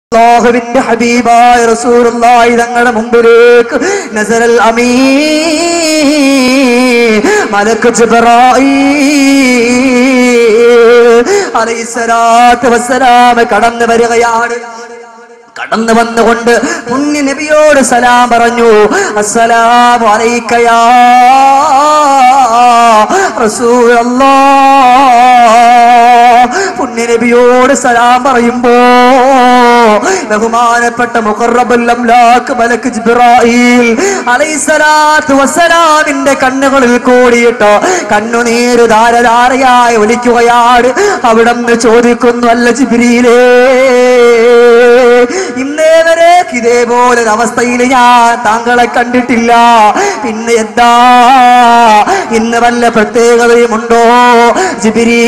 അള്ളാഹുവിന്റെ ഹബീബായ റസൂലുള്ളാഹി തങ്ങളുടെ മുമ്പിലേക്ക് നസറൽ അമീൻ മലക്ക് ജിബ്രായീൽ അലൈഹിസ്സലാത്തു വസ്സലാം കടന്നു വരികയാണ് കടന്നു വന്നുകൊണ്ട് പുണ്യ നബിയോട് സലാം പറഞ്ഞു അസ്സലാമു അലൈക്കയാ റസൂലല്ലാഹ് പുണ്യ നബിയോട് സലാം പറയുമ്പോ ബഹുമാനപ്പെട്ട മുഖറബുൽ അംലാക്ക് മലക്ക് ജിബ്രായിൽ അലൈഹിസ്സലാത്തു വസ്സലാമിന്റെ കണ്ണുകളിൽ കൂടിയിട്ട് കണ്ണുനീര് ധാരധാരയായി ഒലിക്കുകയാണ് അവിടെ നിന്ന് ചോദിക്കുന്നു അല്ല ജിബ്രീലേ ഇന്നേ വരെ ഇതേപോലെ അവസ്ഥയിൽ ഞാൻ താങ്കളെ കണ്ടിട്ടില്ല പിന്നെ എന്താ ഇന്ന് വല്ല പ്രത്യേകതയുമുണ്ടോ ജിബിരി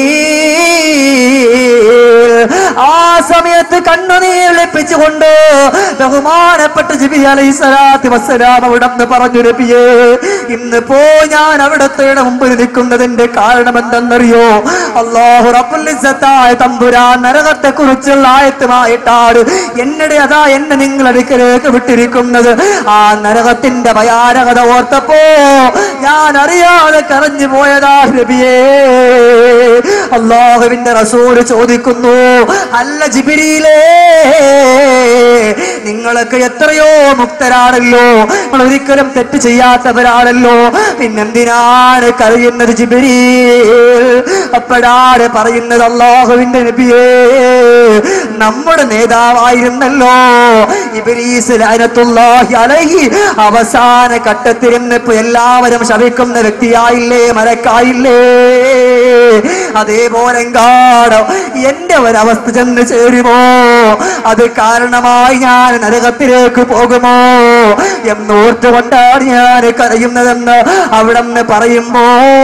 ആ സമയത്ത് കണ്ണുനീർ ലഭിച്ചുകൊണ്ട് ബഹുമാനപ്പെട്ട ജിബി അലൈഹി സ്വലാത്ത് വസ്സലാം അവിടെ നിന്ന് പറഞ്ഞു നബിയേ ഇന്ന് പോ ഞാൻ അവിടത്തെ മുമ്പിൽ നിൽക്കുന്നതിന്റെ കാരണം എന്തെന്നറിയോ അള്ളാഹു റബ്ബുൽ ഇസ്സത്തായ തമ്പുരാൻ നരകത്തെ കുറിച്ചുള്ള ആയത്തുമായിട്ടാണ് എന്നടെ അതാ എന്നെ നിങ്ങൾ അടുക്കലേക്ക് വിട്ടിരിക്കുന്നത് ആ നരകത്തിന്റെ ഭയാനകത ഓർത്തപ്പോ ഞാൻ അറിയാതെ കരഞ്ഞു പോയതാ നബിയേ അള്ളാഹുവിന്റെ റസൂല് ചോദിക്കുന്നു അല്ല ജിബിരിയിലേ നിങ്ങളൊക്കെ എത്രയോ മുക്തരാണല്ലോ നിങ്ങൾ ഒരിക്കലും തെറ്റ് ചെയ്യാത്തവരാണല്ലോ പിന്നെന്തിനാണ് കരയുന്നത് ജിബിരി അപ്പോഴാണ് പറയുന്നത് അള്ളാഹുവിന്റെ നബിയേ നമ്മുടെ നേതാവായിരുന്നല്ലോ ഇബ്ലീസ് ലഅനത്തുല്ലാഹി അലൈഹി അവസാന ഘട്ടത്തിൽ ഇന്നിപ്പോ എല്ലാവരും ശപിക്കുന്ന വ്യക്തിയായില്ലേ മരക്കായില്ലേ അതേപോലെ എങ്കാടോ എന്റെ ഒരവസ്ഥ ചെന്ന് ചേരുമോ അത് കാരണമായി ഞാൻ നരകത്തിലേക്ക് പോകുമോ എന്നോർത്തുകൊണ്ടാണ് ഞാൻ കരയുന്നതെന്ന് അവിടെ നിന്ന് പറയുമ്പോ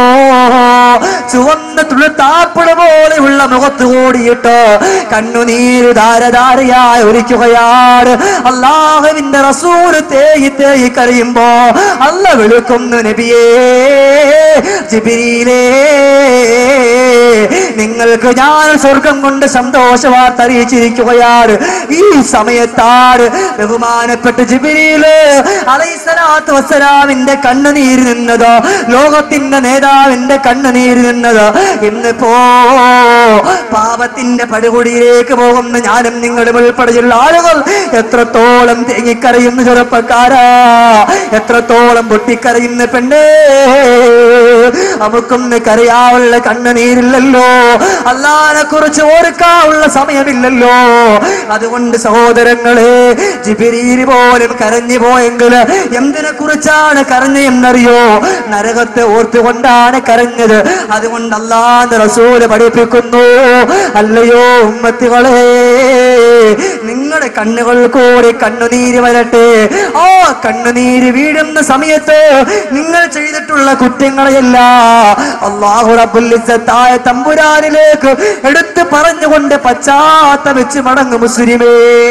ചുവന്ന തുളുത്താപ്പിള പോലെയുള്ള മുഖത്ത് കൂടിയിട്ട് കണ്ണുനീര് ധാരധാരയായി ഒരിക്കുകയാണ് അള്ളാഹുവിന്റെ റസൂല് തേയി തേയി കരയുമ്പോ അല്ല വിളിക്കുന്നു നബിയേ ജിബിരിയിലേ നിങ്ങൾക്ക് ഞാൻ സ്വർഗം കൊണ്ട് സന്തോഷ വാർത്ത അറിയിച്ചിരിക്കുകയാണ് ഈ സമയത്താണ് ബഹുമാനപ്പെട്ട ജിബിരിയില് അലൈസലാത്ത് വസ്സലാമിന്റെ കണ്ണുനീര് നിന്നത് ലോകത്തിന്റെ നേതാവിന്റെ കണ്ണുനീര് നിന്നത് ഇന്നിപ്പോ പാപത്തിന്റെ പടുകുടിയിലേക്ക് പോകുന്ന ഞാനും നിങ്ങളുടെ ഉൾപ്പെടെയുള്ള ആളുകൾ എത്രത്തോളം തേങ്ങിക്കരയുന്ന ചെറുപ്പക്കാരാ എത്രത്തോളം പൊട്ടിക്കരയുന്ന പെണ്ണേ നമുക്കൊന്ന് കരയാവുള്ള കണ്ണുനീരില്ലല്ലോ അല്ലാനെ കുറിച്ച് ഓർക്കാനുള്ള സമയമില്ലല്ലോ അതുകൊണ്ട് സഹോദരങ്ങളെ ജിബിരീര് പോലും കരഞ്ഞു പോയെങ്കിൽ എന്തിനെ കുറിച്ചാണ് കരഞ്ഞെന്നറിയോ നരകത്തെ ഓർത്തുകൊണ്ടാണ് കരഞ്ഞത് അതുകൊണ്ട് അല്ലാന്ന് റസൂല് പഠിപ്പിക്കുന്നു അല്ലയോ ഉമ്മത്തികളെ നിങ്ങളുടെ കണ്ണുകൾ കൂടി കണ്ണുനീര് വരട്ടെ ആ കണ്ണുനീര് വീഴുന്ന സമയത്ത് നിങ്ങൾ ചെയ്തിട്ടുള്ള കുറ്റങ്ങളെയല്ല അള്ളാഹു റബുല്ലിസത്തായ തമ്പുരാനിലേക്ക് എടുത്തു പറഞ്ഞുകൊണ്ട് പശ്ചാത്തപിച്ച് മടങ്ങും മുസ്ലിമേ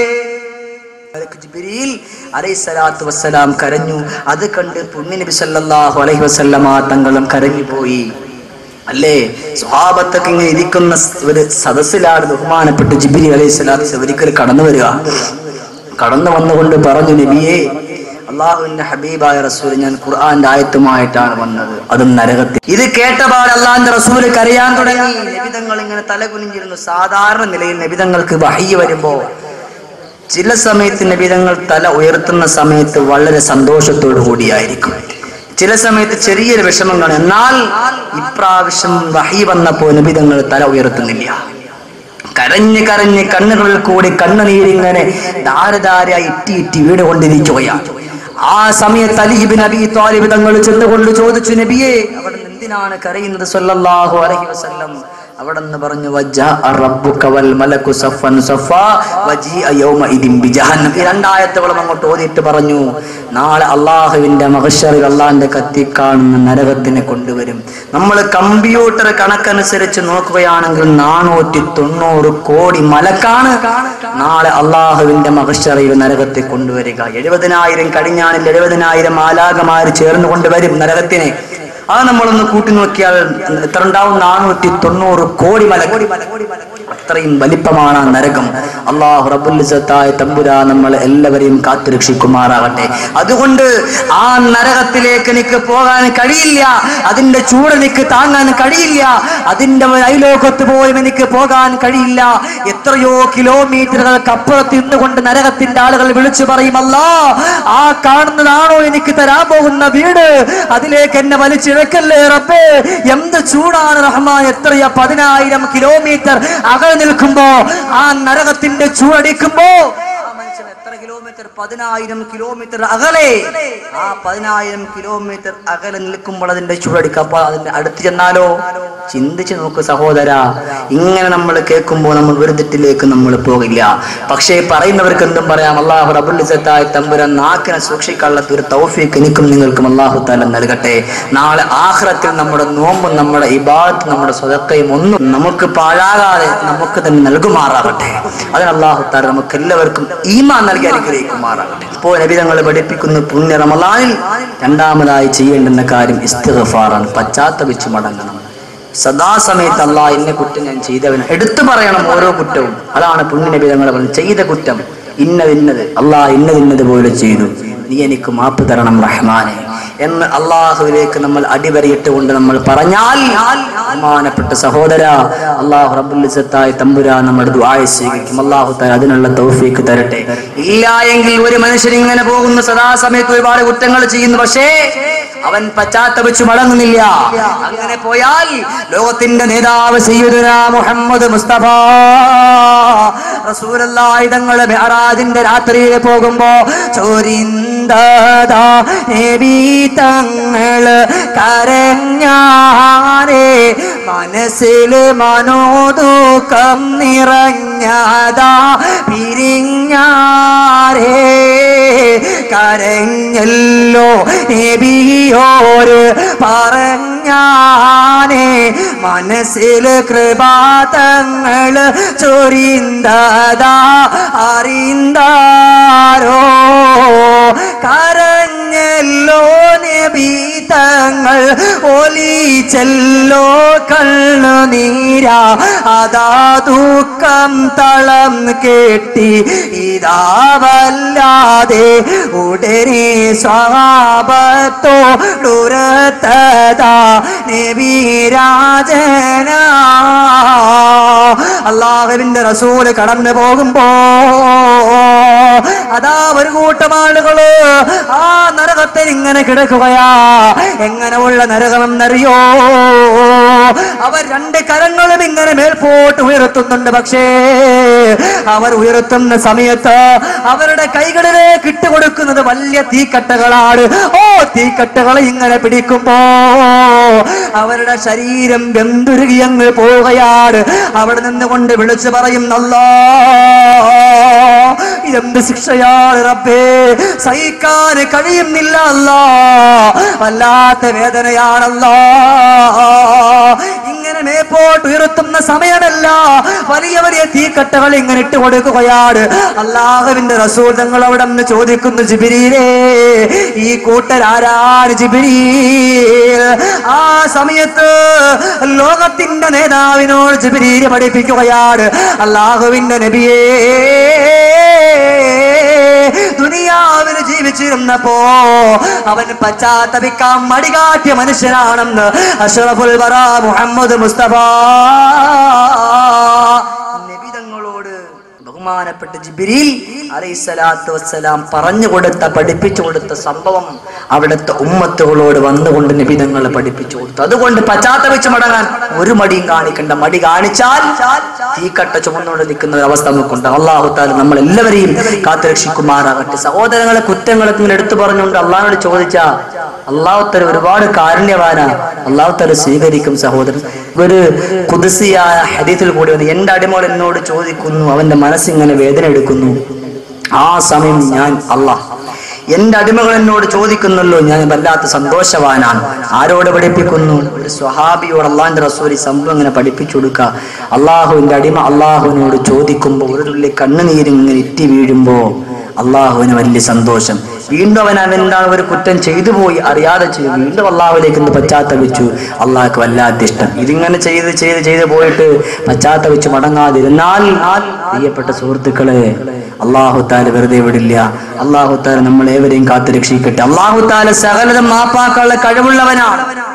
ജിബ്രീൽ അലൈഹിസ്സലാത്തു വസ്സലാം കരഞ്ഞു അത് കണ്ട് പുണ്യ നബി സല്ലല്ലാഹു അലൈഹി വസല്ലമ തങ്ങളും കരഞ്ഞു പോയി അല്ലേ സ്വഭാവത്തൊക്കെ ഇങ്ങനെ ഇരിക്കുന്ന ഒരു സദസ്സിലാണ് ബഹുമാനപ്പെട്ട് ജിബിരി അലൈഹി സ്വലാത്ത് ഒരിക്കൽ കടന്നു വരിക കടന്നു വന്നുകൊണ്ട് പറഞ്ഞു നബിയെ അള്ളാഹുവിന്റെ ഹബീബായ റസൂൽ ഞാൻ ഖുർആന്റെ ആയത്തുമായിട്ടാണ് വന്നത് അതും നരകത്തിൽ ഇത് കേട്ടപാട് അള്ളാഹിന്റെ റസൂല് കരയാൻ തുടങ്ങി നബിതങ്ങൾ ഇങ്ങനെ തലകുനിഞ്ഞിരുന്നു സാധാരണ നിലയിൽ നബിതങ്ങൾക്ക് വഹി വരുമ്പോ ചില സമയത്ത് നബിതങ്ങൾ തല ഉയർത്തുന്ന സമയത്ത് വളരെ സന്തോഷത്തോടു കൂടിയായിരിക്കും ചില സമയത്ത് ചെറിയൊരു വിഷമം കാണും എന്നാൽ ഇപ്രാവശ്യം വഹി വന്നപ്പോ നബിതങ്ങൾ തല ഉയർത്തുന്നില്ല കരഞ്ഞ് കരഞ്ഞ് കണ്ണുകളിൽ കൂടി കണ്ണുനീരിങ്ങനെ ധാരധാരയായി ഇറ്റി ഇറ്റി വീടുകൊണ്ടിരിക്കുകയാണ് ആ സമയത്ത് അലിഹിബിൻ അബി താലിബ് തങ്ങൾ ചെന്നുകൊണ്ട് ചോദിച്ചു നബിയെ അവിടെ എന്തിനാണ് കരയുന്നത് സല്ലല്ലാഹു അലൈഹി വസല്ലം അവിടെ നിന്ന് പറഞ്ഞു വജ്ജാഅ റബ്ബുക വൽ മലക്കു സഫൻ സഫാ വജീഅ യൗമഇദിൻ ബിജഹന്നം ഈ രണ്ടായത്തുകളും അങ്ങോട്ട് ഓതിയിട്ട് പറഞ്ഞു നാളെ അള്ളാഹുവിന്റെ മഹശറിൽ അള്ളാഹിന്റെ കത്തി കാണുന്ന നരകത്തിനെ കൊണ്ടുവരും നമ്മൾ കമ്പ്യൂട്ടർ കണക്കനുസരിച്ച് നോക്കുകയാണെങ്കിൽ നാനൂറ്റി തൊണ്ണൂറ് കോടി മലക്കാണ് നാളെ അള്ളാഹുവിന്റെ മഹശറിൽ നരകത്തെ കൊണ്ടുവരിക എഴുപതിനായിരം കടിഞ്ഞാണിൽ എഴുപതിനായിരം ആലാകമാര് ചേർന്ന് കൊണ്ടുവരും നരകത്തിനെ അത് നമ്മളൊന്ന് കൂട്ടി നോക്കിയാൽ എത്ര ഉണ്ടാവും നാനൂറ്റി തൊണ്ണൂറ് കോടി മല അത്രയും വലിപ്പമാണ് ആ നരകം അള്ളാഹു റബുലിസത്തായ തമ്പുരാ നമ്മൾ എല്ലാവരെയും കാത്തുരക്ഷിക്കുമാറാകട്ടെ അതുകൊണ്ട് ആ നരകത്തിലേക്ക് എനിക്ക് പോകാൻ കഴിയില്ല അതിന്റെ ചൂട് എനിക്ക് താങ്ങാൻ കഴിയില്ല അതിന്റെ അയലോകത്ത് പോലും എനിക്ക് പോകാൻ കഴിയില്ല എത്രയോ കിലോമീറ്ററുകൾക്ക് അപ്പുറത്ത് നിന്നുകൊണ്ട് നരകത്തിന്റെ ആളുകൾ വിളിച്ചു പറയുമല്ല ആ കാണുന്നതാണോ എനിക്ക് തരാൻ പോകുന്ന വീട് അതിലേക്ക് എന്നെ വലിച്ചിഴക്കല്ലേ റബ്ബേ എന്ത് ചൂടാണ് റഹ്മാൻ എത്രയാ പതിനായിരം കിലോമീറ്റർ അകലെ നിൽക്കുമ്പോ ആ നരകത്തിന്റെ ചൂടടിക്കുമ്പോ ആ മനുഷ്യൻ എത്ര കിലോമീറ്റർ പതിനായിരം കിലോമീറ്റർ അകലെ ആ പതിനായിരം കിലോമീറ്റർ അകലെ നിൽക്കുമ്പോൾ അതിന്റെ ചൂടടിക്കുക അപ്പൊ അതിന്റെ അടുത്ത് ചെന്നാലോ ചിന്തിച്ചു നോക്ക് സഹോദര ഇങ്ങനെ നമ്മൾ കേൾക്കുമ്പോൾ നമ്മൾ വെറുതെറ്റിലേക്ക് നമ്മൾ പോകില്ല പക്ഷേ പറയുന്നവർക്ക് എന്തും പറയാം അള്ളാഹു റബുലിസത്തായ തമ്പുരാൻ നാക്കിനെ സൂക്ഷിക്കാനുള്ള ഒരു തൗഫീക്ക് എനിക്കും നിങ്ങൾക്കും അള്ളാഹു താല നൽകട്ടെ നാളെ ആഹ്റത്തിൽ നമ്മുടെ നോമ്പും നമ്മുടെ ഇബാദത്ത് നമ്മുടെ സ്വതക്കയും ഒന്നും നമുക്ക് പാഴാകാതെ നമുക്ക് തന്നെ നൽകുമാറാകട്ടെ അതിന് അള്ളാഹു താല നമുക്ക് എല്ലാവർക്കും ഈമാ നൽകി അനുഗ്രഹിക്കുമാറാകട്ടെ ഇപ്പോൾ നബിതങ്ങൾ പഠിപ്പിക്കുന്ന പുണ്യ റമലാനിൽ രണ്ടാമതായി ചെയ്യേണ്ടുന്ന കാര്യം ഇസ്തിഗ്ഫാറാണ് പശ്ചാത്തപിച്ച് മടങ്ങണം സദാസമയത്ത് അള്ളാഹ് ഇന്ന കുറ്റം ഞാൻ ചെയ്തവൻ എടുത്തു പറയണം ഓരോ കുറ്റവും അതാണ് പുണ്യനബിതങ്ങൾ പറഞ്ഞത് ചെയ്ത കുറ്റം ഇന്നത് ഇന്നത് അള്ളാഹ് ഇന്നത് ഇന്നത് പോലെ ചെയ്തു നീ എനിക്ക് മാപ്പ് തരണം റഹ്മാനെ എന്ന് അള്ളാഹുവിലേക്ക് നമ്മൾ അടിവരയിട്ട് കൊണ്ട് നമ്മൾ പറഞ്ഞാൽ ബഹുമാനപ്പെട്ട സഹോദര അള്ളാഹു റബുലിസത്തായി തമ്പുരാ നമ്മുടെ ദുആയ സ്വീകരിക്കും അള്ളാഹു താല അതിനുള്ള തൗഫീക്ക് തരട്ടെ ഇല്ല എങ്കിൽ ഒരു മനുഷ്യൻ ഇങ്ങനെ പോകുന്ന സദാസമയത്ത് ഒരുപാട് കുറ്റങ്ങൾ ചെയ്യുന്നു പക്ഷേ അവൻ പശ്ചാത്തപിച്ചു മടങ്ങുന്നില്ല അങ്ങനെ പോയാൽ ലോകത്തിന്റെ നേതാവ് സയ്യിദുന മുഹമ്മദ് മുസ്തഫ റസൂലുള്ളാഹി തങ്ങൾ മെഹറാജിന്റെ രാത്രിയിൽ പോകുമ്പോ ചോരിന്തതാ നബി തങ്ങള് കരഞ്ഞാരേ മനസ്സിൽ മനോദുഃഖം നിറഞ്ഞതാ പിരിഞ്ഞാരേ കരഞ്ഞല്ലോ നബിയോര് പറഞ്ഞാനേ മനസ്സിൽ കൃപാതങ്ങള് ചൊരിന്തതാ അറിന്താരോ കരഞ്ഞല്ലോ നബി തങ്ങൾ ഒലിച്ചല്ലോ കണ്ണു നീരാ അതാ ദുഃഖം തളം കെട്ടി ഇതാ വല്ലാതെ ഉടനെ സ്വാപത്തോടുരത്തതാ നബിരാജന അള്ളാഹുവിന്റെ റസൂല് കടന്നു പോകുമ്പോ അതാ ഒരു കൂട്ടം ആളുകള് ആ നരകത്തിൽ ഇങ്ങനെ കിടക്കുകയാ എങ്ങനെ ഉള്ള നരകമെന്നറിയോ അവർ രണ്ട് കരങ്ങളും ഇങ്ങനെ മേൽപോട്ട് ഉയർത്തുന്നുണ്ട് പക്ഷേ അവർ ഉയർത്തുന്ന സമയത്ത് അവരുടെ കൈകളിലേക്ക് ഇട്ടുകൊടുക്കുന്നത് വലിയ തീക്കട്ടകളാണ് ഓ തീക്കട്ടകളെ ഇങ്ങനെ പിടിക്കുമ്പോ അവരുടെ ശരീരം വെന്തുരുകി അങ്ങ് പോവുകയാണ് അവിടെ നിന്നുകൊണ്ട് വിളിച്ചു പറയുന്നല്ലോ ഇതെന്ത് ശിക്ഷയാണ് റബ്ബേ സഹിക്കാൻ കഴിയുന്നില്ല അല്ലോ വല്ലാത്ത വേദനയാണല്ലോ ഇങ്ങനെ മേപ്പോട്ട് ഉയർത്തുന്ന സമയമല്ല വലിയ വലിയ തീക്കട്ടകൾ ഇങ്ങനെ ഇട്ട് കൊടുക്കുകയാണ് അള്ളാഹുവിന്റെ റസൂൽ തങ്ങൾ അവിടെ നിന്ന് ചോദിക്കുന്നു ജിബിരിയിലേ ഈ കൂട്ടരാരാണ് ജിബിരീൽ ആ സമയത്ത് ലോകത്തിന്റെ നേതാവിനോട് ജിബിരീല് പഠിപ്പിക്കുകയാണ് അള്ളാഹുവിന്റെ നബിയേ ദുനിയാവിൽ ജീവിച്ചിരുന്നപ്പോ അവൻ പശ്ചാത്തപിക്കാൻ മടികാട്ടിയ മനുഷ്യനാണെന്ന് അഷ്റഫുൽ വറ മുഹമ്മദ് മുസ്തഫ നബിതങ്ങളോട് ബഹുമാനപ്പെട്ട ജിബിരിൽ അലൈഹിസ്സലാത്തു വസ്സലാം പറഞ്ഞു കൊടുത്ത പഠിപ്പിച്ചു കൊടുത്ത സംഭവം അവിടുത്തെ ഉമ്മത്തുകളോട് വന്നുകൊണ്ട് നിബിധങ്ങൾ പഠിപ്പിച്ചു കൊടുത്തു അതുകൊണ്ട് പശ്ചാത്തപിച്ച് മടങ്ങാൻ ഒരു മടിയും കാണിക്കണ്ട മടി കാണിച്ചാൽ തീക്കട്ട ചുമന്നുകൊണ്ട് നിൽക്കുന്ന ഒരു അവസ്ഥ നമുക്കുണ്ട് അള്ളാഹു താല നമ്മൾ എല്ലാവരെയും കാത്തുരക്ഷിക്കുമാറാകട്ടെ സഹോദരങ്ങളെ കുറ്റങ്ങളൊക്കെ ഇങ്ങനെ എടുത്തു പറഞ്ഞുകൊണ്ട് അള്ളാഹിനോട് ചോദിച്ച അള്ളാഹു തല ഒരുപാട് കാരുണ്യവാനാ അള്ളാഹു തല സ്വീകരിക്കും സഹോദരൻ ഒരു കുതിസിയായ ഹദീത്തിൽ കൂടി വന്ന് എന്റെ അടിമോൾ എന്നോട് ചോദിക്കുന്നു അവന്റെ മനസ്സിങ്ങനെ വേദന എടുക്കുന്നു ആ സമയം ഞാൻ അള്ളാഹ് എന്റെ അടിമകൾ എന്നോട് ചോദിക്കുന്നല്ലോ ഞാൻ വല്ലാത്ത സന്തോഷവാനാണ് ആരോട് പഠിപ്പിക്കുന്നു ഒരു സ്വഹാബിയോട് അള്ളാഹിന്റെ റസൂലി സംഭവം ഇങ്ങനെ പഠിപ്പിച്ചു കൊടുക്കുക അള്ളാഹുവിന്റെ അടിമ അള്ളാഹുവിനോട് ചോദിക്കുമ്പോൾ ഒരു തുള്ളി കണ്ണുനീര് ഇങ്ങനെ ഇറ്റി വീഴുമ്പോ അള്ളാഹുവിന് വലിയ സന്തോഷം വീണ്ടും അവൻ അവനെന്താണ് ഒരു കുറ്റം ചെയ്തു പോയി അറിയാതെ ചെയ്തു വീണ്ടും അള്ളാഹുലേക്ക് ഒന്ന് പശ്ചാത്തപിച്ചു അള്ളാഹ്ക്ക് വല്ലാത്ത ഇഷ്ടം ഇതിങ്ങനെ ചെയ്ത് ചെയ്ത് ചെയ്ത് പോയിട്ട് പശ്ചാത്തപിച്ച് മടങ്ങാതിരുന്നാൽ പ്രിയപ്പെട്ട സുഹൃത്തുക്കളെ അള്ളാഹു താല വെറുതെ വിടില്ല അള്ളാഹു താല നമ്മൾ ഏവരെയും കാത്തു രക്ഷിക്കട്ടെ അള്ളാഹു താല സകലതും മാപ്പാക്കാനുള്ള കഴിവുള്ളവനാണ്